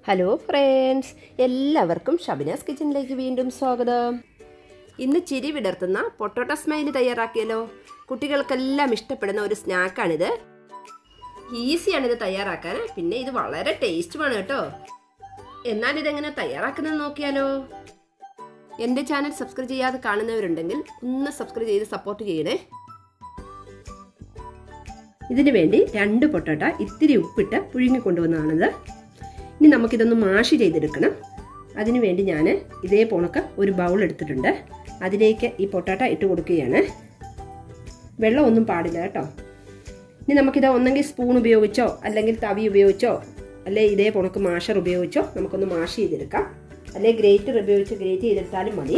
hello friends എല്ലാവർക്കും ഷബിനാസ് കിച്ചണിലേക്ക് വീണ്ടും സ്വാഗതം ഇന്ന് ചിരി വിടർത്തുന്ന പൊട്ടോട്ടോ സ്മൈല് തയ്യാറാക്കിയല്ലോ കുട്ടികൾക്കെല്ലാം ഇഷ്ടപ്പെടുന്ന ഒരു സ്നാക്കാണിത് ഈസിയാണ് ഇത് തയ്യാറാക്കാൻ പിന്നെ ഇത് വളരെ ടേസ്റ്റുമാണ് കേട്ടോ എന്നാൽ ഇതെങ്ങനെ തയ്യാറാക്കുന്നത് നോക്കിയാലോ എൻ്റെ ചാനൽ സബ്സ്ക്രൈബ് ചെയ്യാതെ കാണുന്നവരുണ്ടെങ്കിൽ ഒന്ന് സബ്സ്ക്രൈബ് ചെയ്ത് സപ്പോർട്ട് ചെയ്യണേ ഇതിനു വേണ്ടി രണ്ട് പൊട്ടോട്ട ഇത്തിരി ഉപ്പിട്ട് പുഴുങ്ങി കൊണ്ടുവന്നതാണിത് ഇനി നമുക്കിതൊന്ന് മാഷ് ചെയ്തെടുക്കണം അതിനു വേണ്ടി ഞാൻ ഇതേ പോണക്ക് ഒരു ബൗൾ എടുത്തിട്ടുണ്ട് അതിലേക്ക് ഈ പൊട്ടാട്ട ഇട്ട് കൊടുക്കുകയാണ് വെള്ളമൊന്നും പാടില്ല കേട്ടോ ഇനി നമുക്കിത് ഒന്നെങ്കിൽ സ്പൂൺ ഉപയോഗിച്ചോ അല്ലെങ്കിൽ തവി ഉപയോഗിച്ചോ അല്ലെ ഇതേ പോണക്ക് മാഷർ ഉപയോഗിച്ചോ നമുക്കൊന്ന് മാഷ് ചെയ്തെടുക്കാം അല്ലെ ഗ്രേറ്റർ ഉപയോഗിച്ച് ഗ്രേറ്റ് ചെയ്തെടുത്താലും മതി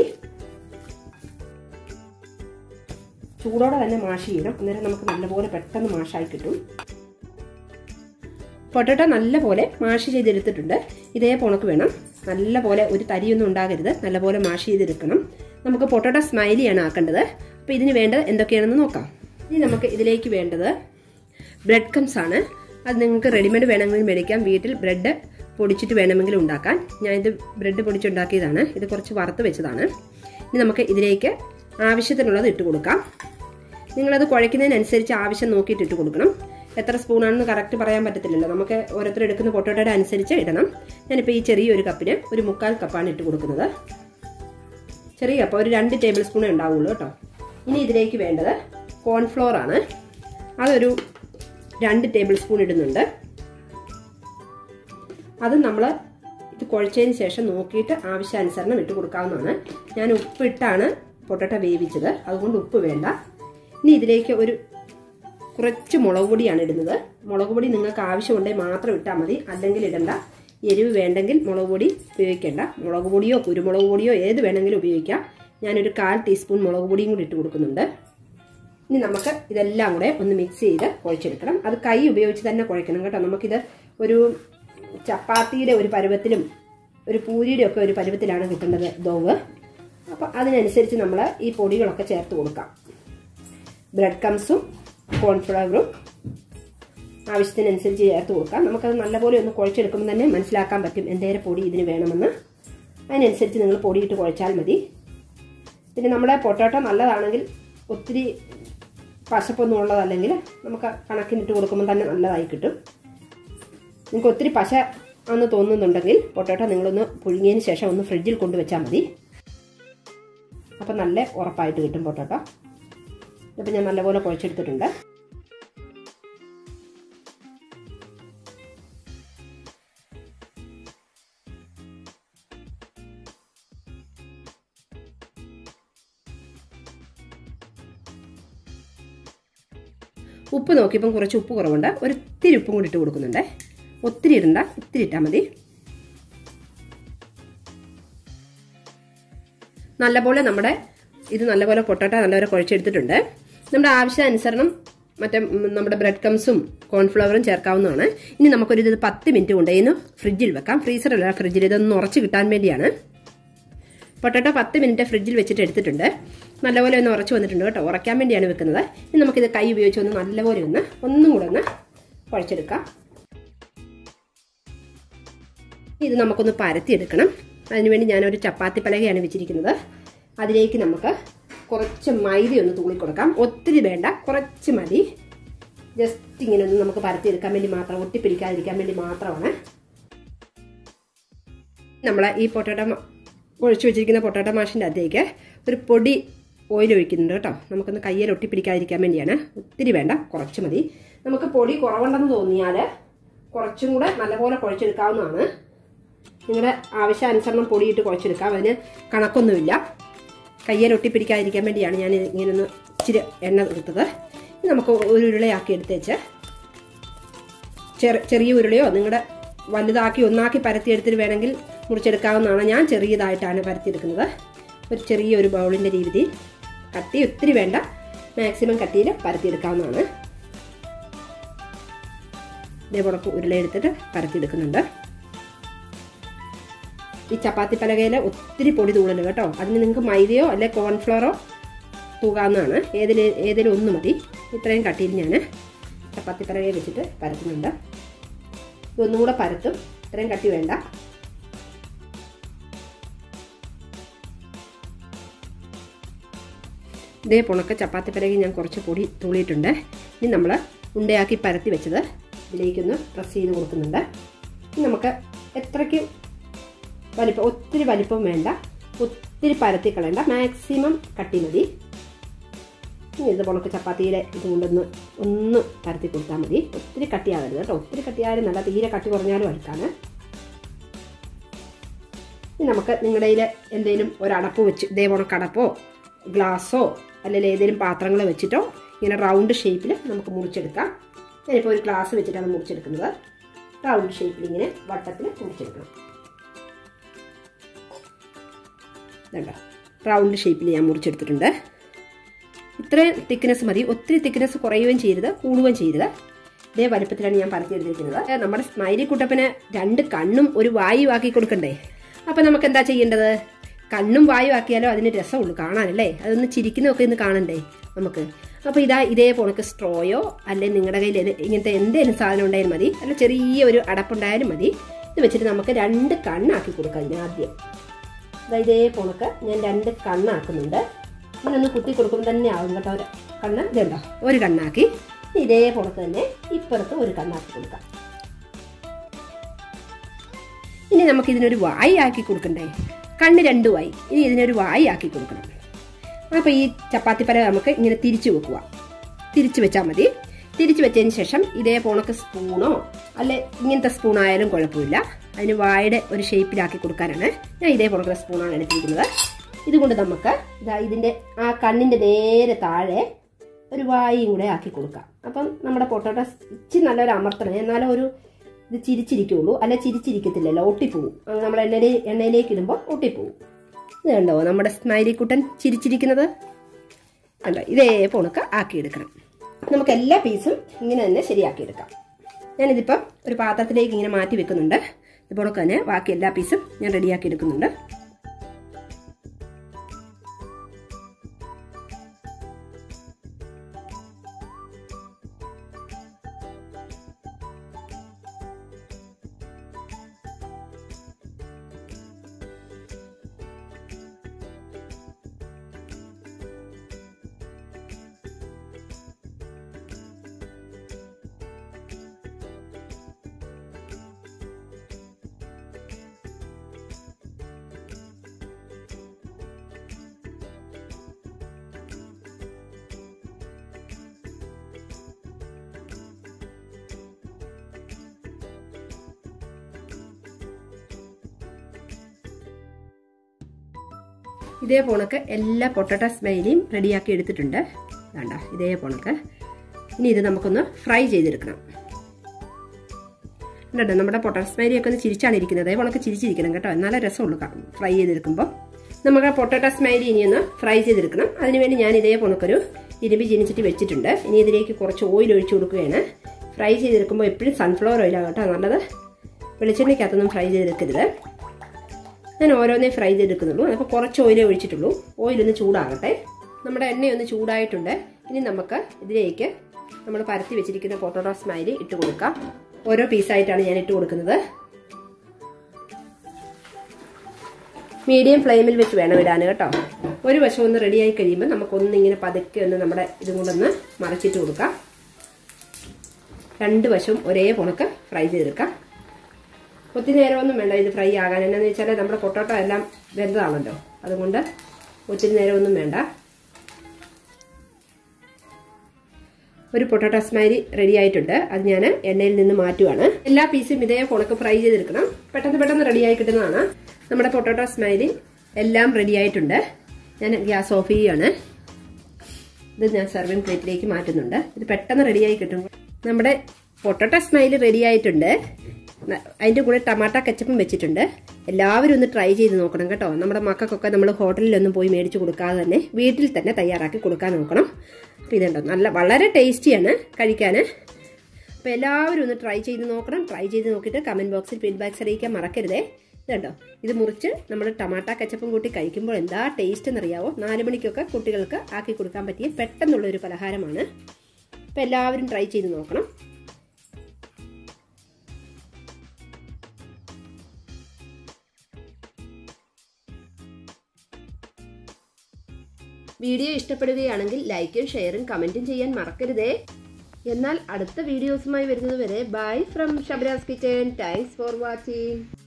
ചൂടോടെ തന്നെ മാഷ് ചെയ്യണം അന്നേരം നമുക്ക് നല്ലപോലെ പെട്ടെന്ന് മാഷായി കിട്ടും പൊട്ടറ്റോ നല്ലപോലെ മാഷ് ചെയ്തെടുത്തിട്ടുണ്ട് ഇതേ പോണക്ക് വേണം നല്ലപോലെ ഒരു തരിയൊന്നും ഉണ്ടാകരുത് നല്ലപോലെ മാഷ് ചെയ്തെടുക്കണം നമുക്ക് പൊട്ടറ്റോ സ്മൈലിയാണ് ആക്കേണ്ടത് അപ്പോൾ ഇതിന് വേണ്ടത് എന്തൊക്കെയാണെന്ന് നോക്കാം ഇനി നമുക്ക് ഇതിലേക്ക് വേണ്ടത് ബ്രെഡ് കംസ് ആണ് അത് നിങ്ങൾക്ക് റെഡിമെയ്ഡ് വേണമെങ്കിൽ മേടിക്കാം വീട്ടിൽ ബ്രെഡ് പൊടിച്ചിട്ട് വേണമെങ്കിൽ ഉണ്ടാക്കാൻ ഞാൻ ഇത് ബ്രെഡ് പൊടിച്ചുണ്ടാക്കിയതാണ് ഇത് കുറച്ച് വറുത്ത് വെച്ചതാണ് ഇനി നമുക്ക് ഇതിലേക്ക് ആവശ്യത്തിനുള്ളത് ഇട്ട് കൊടുക്കാം നിങ്ങളത് കുഴയ്ക്കുന്നതിനനുസരിച്ച് ആവശ്യം നോക്കിയിട്ട് ഇട്ട് കൊടുക്കണം എത്ര സ്പൂണാണെന്ന് കറക്റ്റ് പറയാൻ പറ്റത്തില്ലല്ലോ നമുക്ക് ഓരോരുത്തർ എടുക്കുന്ന പൊട്ടോട്ടയുടെ അനുസരിച്ച് ഇടണം ഞാനിപ്പോൾ ഈ ചെറിയൊരു കപ്പിന് ഒരു മുക്കാൽ കപ്പാണ് ഇട്ട് കൊടുക്കുന്നത് ചെറിയ കപ്പ് ഒരു രണ്ട് ടേബിൾ സ്പൂണേ ഉണ്ടാവുള്ളൂ കേട്ടോ ഇനി ഇതിലേക്ക് വേണ്ടത് കോൺഫ്ലോർ ആണ് അതൊരു രണ്ട് ടേബിൾ സ്പൂൺ ഇടുന്നുണ്ട് അത് നമ്മൾ ഇത് കുഴച്ചതിന് ശേഷം നോക്കിയിട്ട് ആവശ്യാനുസരണം ഇട്ട് കൊടുക്കാവുന്നതാണ് ഞാൻ ഉപ്പിട്ടാണ് പൊട്ടോട്ട വേവിച്ചത് അതുകൊണ്ട് ഉപ്പ് വേണ്ട ഇനി ഇതിലേക്ക് ഒരു കുറച്ച് മുളക് പൊടിയാണ് ഇടുന്നത് മുളക് പൊടി നിങ്ങൾക്ക് ആവശ്യമുണ്ടെങ്കിൽ മാത്രം ഇട്ടാൽ മതി അല്ലെങ്കിൽ ഇടണ്ട എരിവ് വേണ്ടെങ്കിൽ മുളക് പൊടി ഉപയോഗിക്കേണ്ട മുളക് പൊടിയോ കുരുമുളക് പൊടിയോ ഏത് വേണമെങ്കിലും ഉപയോഗിക്കാം ഞാനൊരു കാൽ ടീസ്പൂൺ മുളക് പൊടിയും കൂടി ഇട്ട് കൊടുക്കുന്നുണ്ട് ഇനി നമുക്ക് ഇതെല്ലാം കൂടെ ഒന്ന് മിക്സ് ചെയ്ത് കുഴച്ചെടുക്കണം അത് കൈ ഉപയോഗിച്ച് തന്നെ കുഴക്കണം കേട്ടോ നമുക്കിത് ഒരു ചപ്പാത്തിയുടെ ഒരു പരുവത്തിലും ഒരു പൂരിയുടെ ഒക്കെ ഒരു പരുവത്തിലാണ് കിട്ടേണ്ടത് ദോവ് അപ്പോൾ അതിനനുസരിച്ച് നമ്മൾ ഈ പൊടികളൊക്കെ ചേർത്ത് കൊടുക്കാം ബ്രെഡ് കംസും കോൺഫ്ലവറും ആവശ്യത്തിനനുസരിച്ച് ചേർത്ത് കൊടുക്കാം നമുക്കത് നല്ലപോലെ ഒന്ന് കുഴച്ചെടുക്കുമ്പോൾ തന്നെ മനസ്സിലാക്കാൻ പറ്റും എന്തേരം പൊടി ഇതിന് വേണമെന്ന് അതിനനുസരിച്ച് നിങ്ങൾ പൊടിയിട്ട് കുഴച്ചാൽ മതി പിന്നെ നമ്മുടെ പൊട്ടോട്ടോ നല്ലതാണെങ്കിൽ ഒത്തിരി പശപ്പൊന്നും ഉള്ളതല്ലെങ്കിൽ നമുക്ക് കണക്കിനിട്ട് കൊടുക്കുമ്പോൾ തന്നെ നല്ലതായി കിട്ടും നിങ്ങൾക്ക് ഒത്തിരി പശ ആണെന്ന് തോന്നുന്നുണ്ടെങ്കിൽ പൊട്ടോട്ടോ നിങ്ങളൊന്ന് പുഴുങ്ങിയതിന് ശേഷം ഒന്ന് ഫ്രിഡ്ജിൽ കൊണ്ടുവച്ചാൽ മതി അപ്പം നല്ല ഉറപ്പായിട്ട് കിട്ടും പൊട്ടോട്ടോ ഇപ്പം ഞാൻ നല്ലപോലെ കുഴച്ചെടുത്തിട്ടുണ്ട് ഉപ്പ് നോക്കിയപ്പം കുറച്ച് ഉപ്പ് കുറവുണ്ട് ഒരു ഇത്തിരി ഉപ്പും കൂടി ഇട്ട് കൊടുക്കുന്നുണ്ട് ഒത്തിരി ഇടണ്ട ഇത്തിരി ഇട്ടാൽ മതി നല്ലപോലെ നമ്മുടെ ഇത് നല്ലപോലെ പൊട്ടോട്ട നല്ലപോലെ കുഴച്ചെടുത്തിട്ടുണ്ട് നമ്മുടെ ആവശ്യാനുസരണം മറ്റേ നമ്മുടെ ബ്രെഡ് കംസും കോൺഫ്ലവറും ചേർക്കാവുന്നതാണ് ഇനി നമുക്കൊരു ഇത് പത്ത് മിനിറ്റ് കൊണ്ട് ഇന്ന് ഫ്രിഡ്ജിൽ വെക്കാം ഫ്രീസറല്ല ഫ്രിഡ്ജിൽ ഇതൊന്ന് ഉറച്ച് കിട്ടാൻ വേണ്ടിയാണ് പൊട്ടറ്റോ പത്ത് മിനിറ്റ് ഫ്രിഡ്ജിൽ വെച്ചിട്ട് എടുത്തിട്ടുണ്ട് നല്ലപോലെ ഒന്ന് ഉറച്ച് വന്നിട്ടുണ്ട് കേട്ടോ ഉറയ്ക്കാൻ വേണ്ടിയാണ് വെക്കുന്നത് ഇനി നമുക്കിത് കൈ ഉപയോഗിച്ച് ഒന്ന് നല്ലപോലെ ഒന്ന് ഒന്നും കൂടെ ഒന്ന് കുഴച്ചെടുക്കാം ഇത് നമുക്കൊന്ന് പരത്തിയെടുക്കണം അതിനുവേണ്ടി ഞാനൊരു ചപ്പാത്തി പലകയാണ് വെച്ചിരിക്കുന്നത് അതിലേക്ക് നമുക്ക് കുറച്ച് മൈദ ഒന്ന് തൂളി കൊടുക്കാം ഒത്തിരി വേണ്ട കുറച്ച് മതി ജസ്റ്റ് ഇങ്ങനെ ഒന്ന് നമുക്ക് പരത്തിയെടുക്കാൻ വേണ്ടി മാത്രം ഒട്ടിപ്പിടിക്കാതിരിക്കാൻ വേണ്ടി മാത്രമാണ് നമ്മൾ ഈ പൊട്ടോട്ട ഒഴിച്ചു വെച്ചിരിക്കുന്ന പൊട്ടാട്ട മാഷിൻ്റെ അകത്തേക്ക് ഒരു പൊടി ഓയിൽ ഒഴിക്കുന്നുണ്ട് കേട്ടോ നമുക്കൊന്ന് കയ്യിൽ ഒട്ടിപ്പിടിക്കാതിരിക്കാൻ വേണ്ടിയാണ് ഒത്തിരി വേണ്ട കുറച്ച് മതി നമുക്ക് പൊടി കുറവുണ്ടെന്ന് തോന്നിയാൽ കുറച്ചും കൂടെ നല്ലപോലെ കുഴച്ചെടുക്കാവുന്നതാണ് നിങ്ങളുടെ ആവശ്യാനുസരണം പൊടിയിട്ട് കുഴച്ചെടുക്കാം അതിന് കണക്കൊന്നുമില്ല കയ്യിൽ ഒട്ടിപ്പിടിക്കാതിരിക്കാൻ വേണ്ടിയാണ് ഞാൻ ഇങ്ങനൊന്ന് ഇച്ചിരി എണ്ണ എടുത്തത് നമുക്ക് ഒരു ഉരുളയാക്കി എടുത്തേച്ച് ചെറിയ ഉരുളയോ നിങ്ങളുടെ വലുതാക്കി ഒന്നാക്കി പരത്തിയെടുത്തിട്ട് വേണമെങ്കിൽ മുറിച്ചെടുക്കാവുന്നതാണ് ഞാൻ ചെറിയതായിട്ടാണ് പരത്തിയെടുക്കുന്നത് ഒരു ചെറിയൊരു ബൗളിൻ്റെ രീതിയിൽ കട്ടി ഒത്തിരി വേണ്ട മാക്സിമം കട്ടിയിൽ പരത്തിയെടുക്കാവുന്നതാണ് ഇതേപോലെ ഉരുളയെടുത്തിട്ട് പരത്തിയെടുക്കുന്നുണ്ട് ഈ ചപ്പാത്തി പലകയിൽ ഒത്തിരി പൊടി തൂളല് കേട്ടോ അതിന് നിങ്ങൾക്ക് മൈദയോ അല്ലെ കോൺഫ്ലോറോ തൂകാവുന്നതാണ് ഏതിൽ ഏതിലും ഒന്ന് മതി ഇത്രയും കട്ടിയിൽ ഞാൻ ചപ്പാത്തി പലകയിൽ വെച്ചിട്ട് പരത്തുന്നുണ്ട് ഇതൊന്നും കൂടെ പരത്തും ഇത്രയും കട്ടി വേണ്ട ഇതേ പുണക്ക് ചപ്പാത്തി പിറകി ഞാൻ കുറച്ച് പൊടി തൂളിയിട്ടുണ്ട് ഇനി നമ്മൾ ഉണ്ടയാക്കി പരത്തി വെച്ചത് ഇതിലേക്കൊന്ന് പ്രസ് ചെയ്ത് കൊടുക്കുന്നുണ്ട് ഇനി നമുക്ക് എത്രയ്ക്ക് വലിപ്പം ഒത്തിരി വലിപ്പം വേണ്ട ഒത്തിരി പരത്തി കളയണ്ട മാക്സിമം കട്ടി മതി ഇനി ഇത് പുണക്ക് ചപ്പാത്തിയിലെ ഇത് കൊണ്ടൊന്ന് ഒന്ന് പരത്തി കൊടുത്താൽ മതി ഒത്തിരി കട്ടിയാകരുത് കേട്ടോ ഒത്തിരി കട്ടിയായാലും നല്ല തീരെ കട്ടി കുറഞ്ഞാലും അടുക്കാണ് ഇനി നമുക്ക് നിങ്ങളുടെ കയ്യിൽ എന്തെങ്കിലും ഒരടപ്പ് വെച്ച് ഇതേ പുണക്ക് അടപ്പോ ഗ്ലാസ്സോ അല്ലെങ്കിൽ ഏതെങ്കിലും പാത്രങ്ങൾ വെച്ചിട്ടോ ഇങ്ങനെ റൗണ്ട് ഷേപ്പിൽ നമുക്ക് മുറിച്ചെടുക്കാം ഞാനിപ്പോൾ ഒരു ഗ്ലാസ് വെച്ചിട്ടാണ് മുറിച്ചെടുക്കുന്നത് റൗണ്ട് ഷേപ്പിൽ ഇങ്ങനെ വട്ടത്തിൽ മുറിച്ചെടുക്കണം ഇതുണ്ടോ റൗണ്ട് ഷേപ്പിൽ ഞാൻ മുറിച്ചെടുത്തിട്ടുണ്ട് ഇത്രയും തിക്നെസ് മതി ഒത്തിരി തിക്നെസ് കുറയുകയും ചെയ്യരുത് കൂടുകയും ചെയ്യരുത് ഇതേ വലുപ്പത്തിലാണ് ഞാൻ പരത്തിയെടുത്തിരിക്കുന്നത് നമ്മുടെ സ്മൈലി കുട്ടപ്പന് രണ്ട് കണ്ണും ഒരു വായു ആക്കി കൊടുക്കണ്ടേ അപ്പം നമുക്ക് എന്താ ചെയ്യേണ്ടത് കണ്ണും വായു ആക്കിയാലോ അതിന് രസമുള്ളൂ കാണാനല്ലേ അതൊന്ന് ചിരിക്കുന്നതൊക്കെ ഇന്ന് കാണണ്ടേ നമുക്ക് അപ്പോൾ ഇതാ ഇതേ പോണക്ക് സ്ട്രോയോ അല്ലെങ്കിൽ നിങ്ങളുടെ കയ്യിൽ ഇങ്ങനത്തെ എന്തെങ്കിലും സാധനം ഉണ്ടായാലും മതി അല്ല ചെറിയ ഒരു അടപ്പുണ്ടായാലും മതി ഇത് വെച്ചിട്ട് നമുക്ക് രണ്ട് കണ്ണാക്കി കൊടുക്കാം ഇതിന് ആദ്യം അതാ ഇതേ പോണക്ക് ഞാൻ രണ്ട് കണ്ണാക്കുന്നുണ്ട് ഇങ്ങനെ ഒന്ന് കുത്തി കൊടുക്കുമ്പോൾ തന്നെ ആകും കേട്ടോ ഒരു കണ്ണ് ഇതുണ്ടോ ഒരു കണ്ണാക്കി ഇതേ പോണക്ക് തന്നെ ഇപ്പുറത്ത് ഒരു കണ്ണാക്കി കൊടുക്കാം ഇനി നമുക്ക് ഇതിനൊരു വായി ആക്കി കൊടുക്കണ്ടേ കണ്ണ് രണ്ടു വായി ഇനി ഇതിനൊരു വായി ആക്കി കൊടുക്കണം അപ്പോൾ ഈ ചപ്പാത്തി പര നമുക്ക് ഇങ്ങനെ തിരിച്ചു വെക്കുക തിരിച്ചു വെച്ചാൽ മതി തിരിച്ചു വെച്ചതിന് ശേഷം ഇതേ പോണക്ക് സ്പൂണോ അല്ലെ ഇങ്ങനത്തെ സ്പൂൺ ആയാലും കുഴപ്പമില്ല അതിന് വായുടെ ഒരു ഷേപ്പിലാക്കി കൊടുക്കാനാണ് ഞാൻ ഇതേ പോണക്കുള്ള സ്പൂണാണ് എടുത്തിരിക്കുന്നത് ഇതുകൊണ്ട് നമുക്ക് ഇതാ ഇതിൻ്റെ ആ കണ്ണിൻ്റെ നേരെ താഴെ ഒരു വായും കൂടെ ആക്കി കൊടുക്കാം അപ്പം നമ്മുടെ പൊട്ടോട്ടോ ഇച്ചിരി നല്ലൊരു അമർത്തണം എന്നാലും ഒരു ഇത് ചിരിച്ചിരിക്കുള്ളൂ അല്ല ചിരിച്ചിരിക്കത്തില്ലല്ലോ ഒട്ടിപ്പോവും അത് നമ്മൾ എണ്ണയിൽ എണ്ണയിലേക്ക് ഇടുമ്പോൾ ഒട്ടിപ്പോവും ഇത് കണ്ടോ നമ്മുടെ സ്മൈലി കുട്ടൻ ചിരിച്ചിരിക്കുന്നത് കണ്ടോ ഇതേ പൊണക്ക് ആക്കിയെടുക്കണം നമുക്ക് എല്ലാ പീസും ഇങ്ങനെ തന്നെ ശരിയാക്കിയെടുക്കാം ഞാനിതിപ്പം ഒരു പാത്രത്തിലേക്ക് ഇങ്ങനെ മാറ്റി വെക്കുന്നുണ്ട് ഇത് പൊണക്ക് തന്നെ ബാക്കി എല്ലാ പീസും ഞാൻ റെഡിയാക്കി എടുക്കുന്നുണ്ട് ഇതേ പോണക്ക് എല്ലാ പൊട്ടറ്റോ സ്മൈലിയും റെഡിയാക്കി എടുത്തിട്ടുണ്ട് വേണ്ട ഇതേ പോണക്ക് ഇനി ഇത് നമുക്കൊന്ന് ഫ്രൈ ചെയ്തെടുക്കണം ഉണ്ടോ നമ്മുടെ പൊട്ടറ്റോ സ്മൈലി ഒക്കെ ഒന്ന് ചിരിച്ചാണ് ഇരിക്കുന്നത് അതേ പോണക്ക് ചിരിച്ചിരിക്കണം കേട്ടോ എന്നാലേ രസമുള്ളൂ ഫ്രൈ ചെയ്തെടുക്കുമ്പോൾ നമുക്ക് ആ പൊട്ടറ്റോ സ്മൈലി ഇനി ഒന്ന് ഫ്രൈ ചെയ്തെടുക്കണം അതിനുവേണ്ടി ഞാൻ ഇതേ പോണക്കൊരു ഇരുമ്പ് ചീനിച്ചിട്ട് വെച്ചിട്ടുണ്ട് ഇനി ഇതിലേക്ക് കുറച്ച് ഓയിൽ ഒഴിച്ചു കൊടുക്കുകയാണ് ഫ്രൈ ചെയ്തെടുക്കുമ്പോൾ എപ്പോഴും സൺഫ്ലവർ ഓയിലാണ് കേട്ടോ നല്ലത് വെളിച്ചെണ്ണയ്ക്കകത്തൊന്നും ഫ്രൈ ചെയ്തെടുക്കരുത് ഞാൻ ഓരോന്നേ ഫ്രൈ ചെയ്തെടുക്കുന്നുള്ളൂ അപ്പോൾ കുറച്ച് ഓയിൽ ഒഴിച്ചിട്ടുള്ളൂ ഓയിലൊന്ന് ചൂടാകട്ടെ നമ്മുടെ എണ്ണയൊന്ന് ചൂടായിട്ടുണ്ട് ഇനി നമുക്ക് ഇതിലേക്ക് നമ്മൾ പരത്തി വെച്ചിരിക്കുന്ന പൊട്ടോട്ടോ സ്മൈലി ഇട്ട് കൊടുക്കാം ഓരോ പീസായിട്ടാണ് ഞാൻ ഇട്ട് കൊടുക്കുന്നത് മീഡിയം ഫ്ലെയിമിൽ വെച്ച് വേണം ഇടാൻ കേട്ടോ ഒരു വശം ഒന്ന് റെഡിയായി കഴിയുമ്പോൾ നമുക്കൊന്നിങ്ങനെ പതുക്കെ ഒന്ന് നമ്മുടെ ഇതും കൊണ്ടൊന്ന് മറച്ചിട്ട് കൊടുക്കാം രണ്ട് വശവും ഒരേ പുണക്ക് ഫ്രൈ ചെയ്തെടുക്കാം ഒത്തിരി നേരമൊന്നും വേണ്ട ഇത് ഫ്രൈ ആകാൻ എന്നാന്ന് വെച്ചാൽ നമ്മുടെ പൊട്ടോട്ടോ എല്ലാം വെന്തതാണല്ലോ അതുകൊണ്ട് ഒത്തിരി നേരമൊന്നും വേണ്ട ഒരു പൊട്ടോട്ടോ സ്മൈലി റെഡി ആയിട്ടുണ്ട് അത് ഞാൻ എണ്ണയിൽ നിന്ന് മാറ്റുവാണ് എല്ലാ പീസും ഇതേ പുണക്ക് ഫ്രൈ ചെയ്തെടുക്കണം പെട്ടെന്ന് പെട്ടെന്ന് റെഡിയായി കിട്ടുന്നതാണ് നമ്മുടെ പൊട്ടോട്ടോ സ്മൈലി എല്ലാം റെഡി ആയിട്ടുണ്ട് ഞാൻ ഗ്യാസ് ഓഫ് ചെയ്യുകയാണ് ഇത് ഞാൻ സർവിങ് പ്ലേറ്റിലേക്ക് മാറ്റുന്നുണ്ട് ഇത് പെട്ടെന്ന് റെഡിയായി കിട്ടും നമ്മുടെ പൊട്ടോട്ടോ സ്മൈലി റെഡി ആയിട്ടുണ്ട് അതിൻ്റെ കൂടെ ടമാട്ട കച്ചപ്പും വെച്ചിട്ടുണ്ട് എല്ലാവരും ഒന്ന് ട്രൈ ചെയ്ത് നോക്കണം കേട്ടോ നമ്മുടെ മക്കൾക്കൊക്കെ നമ്മൾ ഹോട്ടലിലൊന്നും പോയി മേടിച്ച് കൊടുക്കാതെ തന്നെ വീട്ടിൽ തന്നെ തയ്യാറാക്കി കൊടുക്കാൻ നോക്കണം അപ്പോൾ ഇതുണ്ടോ നല്ല വളരെ ടേസ്റ്റിയാണ് കഴിക്കാൻ അപ്പോൾ എല്ലാവരും ഒന്ന് ട്രൈ ചെയ്ത് നോക്കണം ട്രൈ ചെയ്ത് നോക്കിയിട്ട് കമൻറ്റ് ബോക്സിൽ ഫീഡ്ബാക്ക്സ് അറിയിക്കാൻ മറക്കരുതേ ഇതുണ്ടോ ഇത് മുറിച്ച് നമ്മൾ ടമാട്ട കച്ചപ്പും കൂട്ടി കഴിക്കുമ്പോൾ എന്താ ടേസ്റ്റ് എന്നറിയാവോ നാല് മണിക്കൊക്കെ കുട്ടികൾക്ക് ആക്കി കൊടുക്കാൻ പറ്റിയ പെട്ടെന്നുള്ളൊരു പലഹാരമാണ് അപ്പോൾ എല്ലാവരും ട്രൈ ചെയ്ത് നോക്കണം വീഡിയോ ഇഷ്ടപ്പെടുകയാണെങ്കിൽ ലൈക്കും ഷെയറും കമൻറ്റും ചെയ്യാൻ മറക്കരുതേ എന്നാൽ അടുത്ത വീഡിയോസുമായി വരുന്നത് വരെ bye from Shabras kitchen thanks for watching